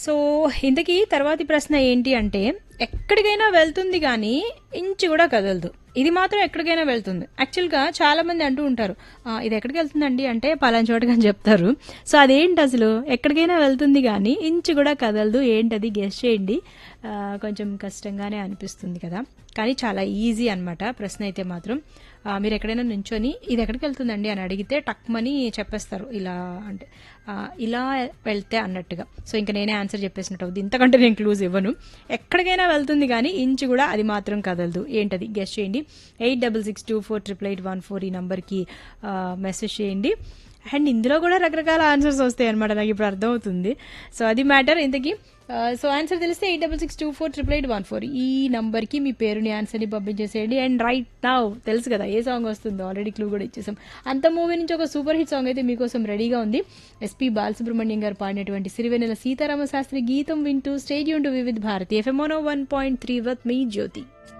so ఇంతకీ తర్వాతి ప్రశ్న ఏంటి అంటే ఎక్కడికైనా వెళ్తుంది కానీ ఇంచు కూడా కదలదు ఇది మాత్రం ఎక్కడికైనా వెళ్తుంది యాక్చువల్గా చాలా మంది అంటూ ఉంటారు "ఆ, ఇది ఎక్కడికి వెళ్తుందండి అంటే పలానా చోటకి అని చెప్తారు సో అదేంటి అసలు ఎక్కడికైనా వెళ్తుంది కానీ ఇంచు కూడా కదలదు ఏంటది గెస్ట్ చేయండి ఆ, కొంచెం కష్టంగానే అనిపిస్తుంది కదా కానీ చాలా ఈజీ అన్నమాట ప్రశ్న అయితే మాత్రం ఆ, మీరు ఎక్కడైనా నుంచొని ఇది ఎక్కడికి వెళ్తుందండి అని అడిగితే టక్మని చెప్పేస్తారు ఇలా అంటే ఆ, ఇలా వెళ్తే అన్నట్టుగా సో ఇంకా నేనే ఆన్సర్ చెప్పేసినట్టు అవుతుంది ఇంతకంటే నేను క్లూజ్ ఇవ్వను ఎక్కడికైనా వెళ్తుంది కానీ ఇంచు కూడా అది మాత్రం కదలదు ఏంటది గెస్ట్ చేయండి eight double six two four triple eight one four ఈ నంబర్కి మెసేజ్ చేయండి అండ్ ఇందులో కూడా రకరకాల ఆన్సర్స్ వస్తాయి అనమాట నాకు ఇప్పుడు అర్థమవుతుంది సో అది మ్యాటర్ ఇంతకీ సో ఆన్సర్ తెలిస్తే eight double six two four triple eight one four ఈ నంబర్కి మీ పేరుని ఆన్సర్ని పంపించేసేయండి అండ్ రైట్ నౌ తెలుసు కదా ఏ సాంగ్ వస్తుందో ఆల్రెడీ క్లూ కూడా ఇచ్చేసాం అంత మూవీ నుంచి ఒక సూపర్ హిట్ సాంగ్ అయితే మీకోసం రెడీగా ఉంది ఎస్పీ బాలసుబ్రహ్మణ్యం గారు పాడినటువంటి సిరివెన్నెల సీతారామ శాస్త్రి గీతం వింటూ స్టేడియం టు వివిధ్ భారతి ఎఫ్ఎంఓనో one point three with me Jyothi